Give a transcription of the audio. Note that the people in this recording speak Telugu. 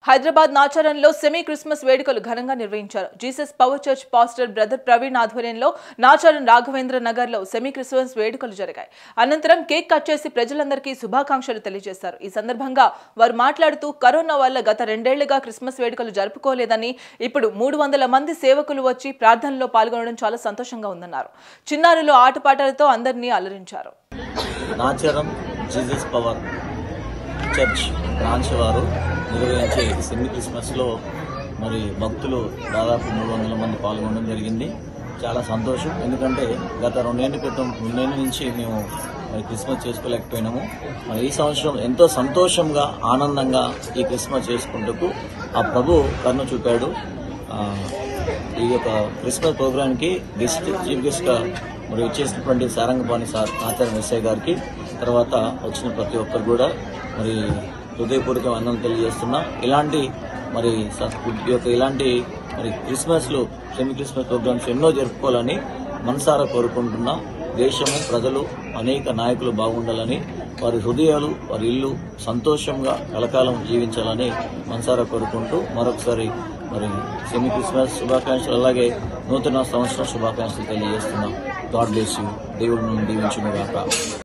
హైదరాబాద్ నాచారంలో సెమీ క్రిస్మస్ వేడుకలు ఘనంగా నిర్వహించారు Jesus power church pastor brother Praveen ఆధ్వర్యంలో నాచారం రాఘవేంద్ర నగర్ లో సెమీ క్రిస్మస్ వేడుకలు జరిగాయి అనంతరం కేక్ కట్ చేసి ప్రజలందరికీ శుభాకాంక్షలు తెలియజేశారు ఈ సందర్భంగా వారు మాట్లాడుతూ కరోనా వల్ల గత రెండేళ్లుగా క్రిస్మస్ వేడుకలు జరుపుకోలేదని ఇప్పుడు మూడు వందల మంది సేవకులు వచ్చి ప్రార్థనలో పాల్గొనడం చాలా సంతోషంగా ఉందన్నారు చిన్నారులు ఆటపాటలతో అందరినీ అలరించారు Nacharam Jesus power church branch వారు నిర్వహించే సెమీ క్రిస్మస్లో మరి భక్తులు దాదాపు మూడు వందల మంది పాల్గొనడం జరిగింది చాలా సంతోషం ఎందుకంటే గత రెండేళ్ల క్రితం రెండేళ్ల నుంచి మేము మరి క్రిస్మస్ చేసుకోలేకపోయినాము మరి ఈ సంవత్సరం ఎంతో సంతోషంగా ఆనందంగా ఈ క్రిస్మస్ చేసుకుంటూ ఆ ప్రభు కన్ను చూపాడు ఆ, ఈ యొక్క క్రిస్మస్ ప్రోగ్రామ్కి గెస్ట్ చీఫ్ గెస్ట్గా మరి వచ్చేసినటువంటి సారంగపాణి సార్ ఆచార్య ఎస్ఐ గారికి తర్వాత వచ్చిన ప్రతి ఒక్కరు కూడా మరి హృదయపూర్వక వందనం తెలియజేస్తున్నా ఇలాంటి మరి స- ఈ యొక్క ఇలాంటి మరి క్రిస్మస్లు సెమీ క్రిస్మస్ ప్రోగ్రామ్స్ ఎన్నో జరుపుకోవాలని మనసారా కోరుకుంటున్నా దేశము ప్రజలు అనేక నాయకులు బాగుండాలని వారి హృదయాలు వారి ఇల్లు సంతోషంగా కలకాలం జీవించాలని మనసారా కోరుకుంటూ మరొకసారి మరి సెమీ క్రిస్మస్ శుభాకాంక్షలు అలాగే నూతన సంవత్సరం శుభాకాంక్షలు తెలియజేస్తున్నాం గాడ్ బ్లెస్ యూ దేవుడు నుండి దీవించును గాక